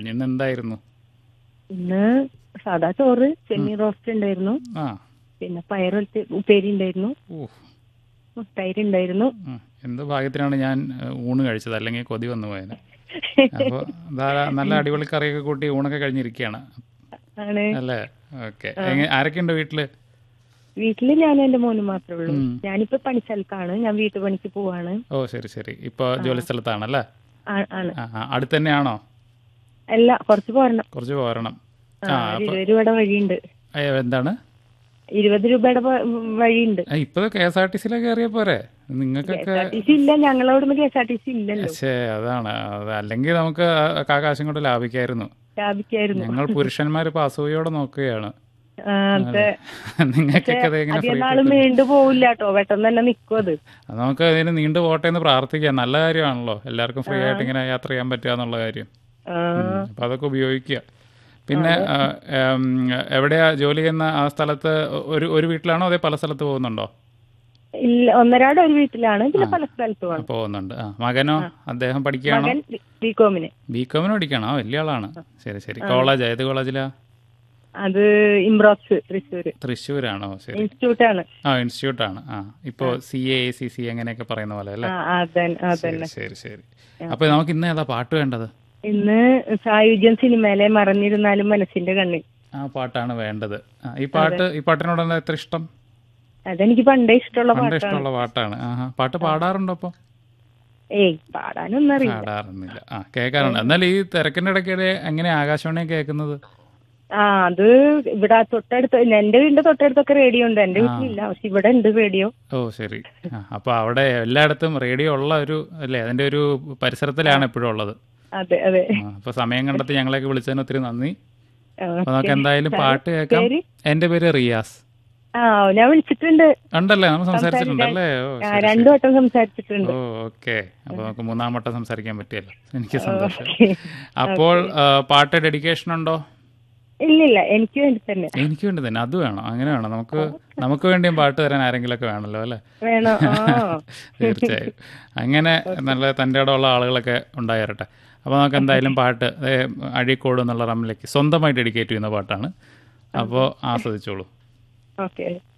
കഴിഞ്ഞു ഇന്ന് എന്തായിരുന്നു ഇന്ന് സാദാ ചോറ് ചെമ്മീൻ റോസ്റ്റ് ഉണ്ടായിരുന്നു ആ പിന്നെ പയറൊരുത്തി ഉപ്പേരി ഉണ്ടായിരുന്നു ഓ തൈര് ഉണ്ടായിരുന്നു ഉം. എന്ത് ഭാഗ്യത്തിനാണ് ഞാൻ ഏഹ്, ഊണ് കഴിച്ചത് അല്ലെങ്കിൽ കൊതി വന്നു പോയത് അപ്പോൾ നല്ല അടിപൊളി കറിയൊക്കെ കൂട്ടി ഊണൊക്കെ കഴിഞ്ഞിരിക്കുകയാണ് ആണ് അല്ലേ ഓക്കെ ആരൊക്കെയുണ്ട് വീട്ടില് വീട്ടില് ഞാനും എന്റെ മോനും മാത്രമേ ഉള്ളൂ ഉം. ഞാനിപ്പോ പണിസ്ഥലത്താണ് ഞാൻ വീട്ടുപണിക്ക് പോവാണ് ഓ ശരി ശരി ഇപ്പോൾ ജോലി സ്ഥലത്താണല്ലേ ആ- ആണ് ആ ആ അടുത്ത് തന്നെയാണോ അല്ല കുറച്ച് പോരണം കുറച്ച് പോരണം ആ, ആ ഒരു അപ്പൊ ഇരുപത് രൂപയുടെ വഴിയുണ്ട് ഏ, എന്താണ് ഇരുപത് രൂപയുടെ വ- വഴിയുണ്ട് ആ, ഇപ്പൊ കെ എസ് ആർ ടി സിയിലൊക്കെ കയറിയ പോരെ കെ നിങ്ങൾക്കൊക്കെ എസ് ആർ ടി സി ഇല്ല ഞങ്ങളവിടുന്ന് K S R T C ഇല്ലല്ലോ പക്ഷേ അതാണ് അത് അല്ലെങ്കിൽ നമുക്ക് ആ കാശും കൊണ്ട് ലാഭിക്കായിരുന്നു ലാഭിക്കായിരുന്നു ഞങ്ങൾ പുരുഷന്മാർ ഇപ്പൊ അസൂയോടെ നോക്കുകയാണ് ആ, അതെ നിങ്ങൾക്കൊക്കെ അത് എങ്ങനെ അധികം ഫ്രീ നാള് നീണ്ടു പോവില്ല കേട്ടോ പെട്ടെന്ന് തന്നെ നിക്കും അത് അത് നമുക്ക് അതിന് നീണ്ടു പോട്ടെ എന്ന് പ്രാർത്ഥിക്കാം നല്ല കാര്യമാണല്ലോ എല്ലാവർക്കും ഫ്രീ ആയിട്ട് ഇങ്ങനെ യാത്ര ചെയ്യാൻ പറ്റുക എന്നുള്ള കാര്യം ആ, ഉം. അപ്പൊ അതൊക്കെ ഉപയോഗിക്കുക പിന്നെ ആ, ഉം, എവിടെയാ ജോലി ചെയ്യുന്ന ആ സ്ഥലത്ത് ഒരു ഒരു വീട്ടിലാണോ അതേ പല സ്ഥലത്ത് പോകുന്നുണ്ടോ ഇല്ല ഒന്നരാട് ഒരു വീട്ടിലാണ് പിന്നെ പല സ്ഥലത്തുമാണ് പോകുന്നുണ്ട് ആ മകനോ അദ്ദേഹം പഠിക്കുകയാണോ മകൻ ബി കോമിന് ബി കോമിന് പഠിക്കുകയാണോ ആ വലിയ ആളാണ് ശരി ശരി കോളേജ് ഏത് കോളേജിലാ അത് ഇംബ്രോക്സ് തൃശ്ശൂര് തൃശ്ശൂരാണോ ശരി ഇൻസ്റ്റിറ്റ്യൂട്ട് ആണ് ആ ഇൻസ്റ്റിറ്റ്യൂട്ട് ആണ് ആ ഇപ്പോ സി എ സി സി അങ്ങനെയൊക്കെ പറയുന്ന പോലെ അല്ലേ ആ അതന്നെ ശരി അതന്നെ ശരി ശരി അപ്പൊ നമുക്ക് ഇന്ന് ഏതാ പാട്ട് വേണ്ടത് ഇന്ന് സായുജ്യം സിനിമയിലെ മറഞ്ഞിരുന്നാലും മനസ്സിന്റെ കണ്ണിൽ ആ പാട്ടാണ് വേണ്ടത് ആ, ഈ പാട്ട് ഈ പാട്ടിനോട് എന്താ എത്ര ഇഷ്ടം അതെനിക്ക് പണ്ടേ ഇഷ്ടമുള്ള പണ്ട് പാട്ടാണ് ഇഷ്ടമുള്ള പാട്ടാണ് ആഹാ പാട്ട് പാടാറുണ്ടോ അപ്പൊ ഏയ് പാടാനൊന്നും അറിയില്ല പാടാറൊന്നുമില്ല ആ കേൾക്കാറുണ്ട് എന്നാൽ ഈ തിരക്കിന്റെ ഇടയ്ക്കിടെ എങ്ങനെ ആകാശവാണി കേൾക്കുന്നത് ആ അത് ഇവിടെ തൊട്ടടുത്ത് എന്റെ വീടിന്റെ തൊട്ടടുത്തൊക്കെ റേഡിയോ ഉണ്ട് എന്റെ വീട്ടിലില്ല പക്ഷെ ഇവിടെ ഉണ്ട് റേഡിയോ ഓ ശരി ആ അപ്പൊ അവിടെ എല്ലായിടത്തും റേഡിയോ ഉള്ള ഒരു അല്ലേ അതിന്റെ ഒരു പരിസരത്തിലാണ് എപ്പോഴും ഉള്ളത് അതെ അതെ ആ, അപ്പൊ സമയം കണ്ടെത്തി ഞങ്ങളെയൊക്കെ വിളിച്ചതിന് ഒത്തിരി നന്ദി ആ, അപ്പൊ നമുക്ക് എന്തായാലും പാട്ട് കേൾക്കാം പേര്? എന്റെ പേര് റിയാസ് ആ ഞാൻ വിളിച്ചിട്ടുണ്ട് ഉണ്ടല്ലേ നമ്മൾ സംസാരിച്ചിട്ടുണ്ടല്ലേ ഓ ആ, ശരി, രണ്ടു വട്ടം സംസാരിച്ചിട്ടുണ്ട് ഓ ഓക്കെ അപ്പൊ നമുക്ക് മൂന്നാം വട്ടം സംസാരിക്കാൻ പറ്റിയല്ലോ എനിക്ക് സന്തോഷം ഓക്കേ. അപ്പോൾ ആ, പാട്ട് ഡെഡിക്കേഷൻ ഉണ്ടോ ഇല്ലില്ല എനിക്ക് വേണ്ടി തന്നെ എനിക്ക് വേണ്ടി തന്നെ അത് വേണം അങ്ങനെ വേണം നമുക്ക് നമുക്ക് വേണ്ടിയും പാട്ട് തരാൻ ആരെങ്കിലും ഒക്കെ വേണമല്ലോ അല്ലേ വേണോ ആ തീർച്ചയായും അങ്ങനെ നല്ല തൻ്റെ ഇടമുള്ള ആളുകളൊക്കെ ഉണ്ടായിരട്ടെ അപ്പോൾ നമുക്ക് എന്തായാലും പാട്ട് ഏ, അഴീക്കോട് എന്നുള്ള റമ്മിലേക്ക് സ്വന്തമായി ഡെഡിക്കേറ്റ് ചെയ്യുന്ന പാട്ടാണ് അപ്പോൾ ആസ്വദിച്ചോളൂ ഓക്കെ